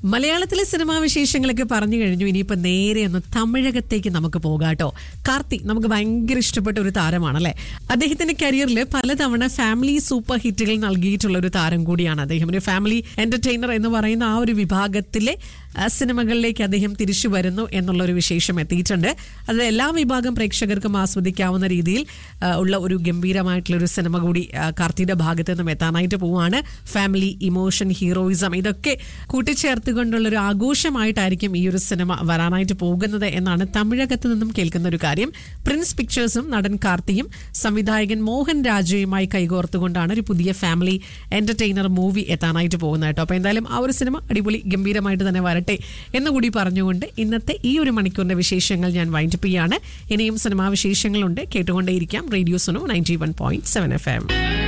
മലയാളത്തിലെ സിനിമാ വിശേഷങ്ങളൊക്കെ പറഞ്ഞു കഴിഞ്ഞു ഇനിയിപ്പോ നേരെ ഒന്ന് തമിഴകത്തേക്ക് നമുക്ക് പോകാട്ടോ കാർത്തി നമുക്ക് ഭയങ്കര ഇഷ്ടപ്പെട്ട ഒരു താരമാണല്ലേ അദ്ദേഹത്തിന്റെ കരിയറിൽ പലതവണ ഫാമിലി സൂപ്പർ ഹിറ്റുകൾ നൽകിയിട്ടുള്ള ഒരു താരം കൂടിയാണ് അദ്ദേഹം ഒരു ഫാമിലി എന്റർടൈനർ എന്ന് പറയുന്ന ആ ഒരു വിഭാഗത്തിലെ ആ, സിനിമകളിലേക്ക് അദ്ദേഹം തിരിച്ചു വരുന്നു എന്നുള്ള ഒരു വിശേഷം എത്തിയിട്ടുണ്ട് അത് എല്ലാ വിഭാഗം പ്രേക്ഷകർക്കും ആസ്വദിക്കാവുന്ന രീതിയിൽ ആ, ഉള്ള ഒരു ഗംഭീരമായിട്ടുള്ള ഒരു സിനിമ കൂടി ആ, കാർത്തിയുടെ ഭാഗത്ത് നിന്നും എത്താനായിട്ട് പോവാണ് ഫാമിലി ഇമോഷൻ ഹീറോയിസം ഇതൊക്കെ കൂട്ടിച്ചേർത്തുകൊണ്ടുള്ള ഒരു ആഘോഷമായിട്ടായിരിക്കും ഈ ഒരു സിനിമ വരാനായിട്ട് പോകുന്നത് എന്നാണ് തമിഴകത്ത് നിന്നും കേൾക്കുന്ന ഒരു കാര്യം പ്രിൻസ് പിക്ചേഴ്സും നടൻ കാർത്തിയും സംവിധായകൻ മോഹൻ രാജയുമായി കൈകോർത്തുകൊണ്ടാണ് ഒരു പുതിയ ഫാമിലി എന്റർടൈനർ മൂവി എത്താനായിട്ട് പോകുന്നത് കേട്ടോ അപ്പൊ എന്തായാലും ആ ഒരു സിനിമ അടിപൊളി ഗംഭീരമായിട്ട് തന്നെ വരട്ടെ എന്നുകൂടി പറഞ്ഞുകൊണ്ട് ഇന്നത്തെ ഈ ഒരു മണിക്കൂറിന്റെ വിശേഷങ്ങൾ ഞാൻ വൈൻഡപ്പ് ചെയ്യാണ് ഇനിയും സിനിമാ വിശേഷങ്ങളുണ്ട് കേട്ടുകൊണ്ടേയിരിക്കാം radio Sunu ninety one point seven F M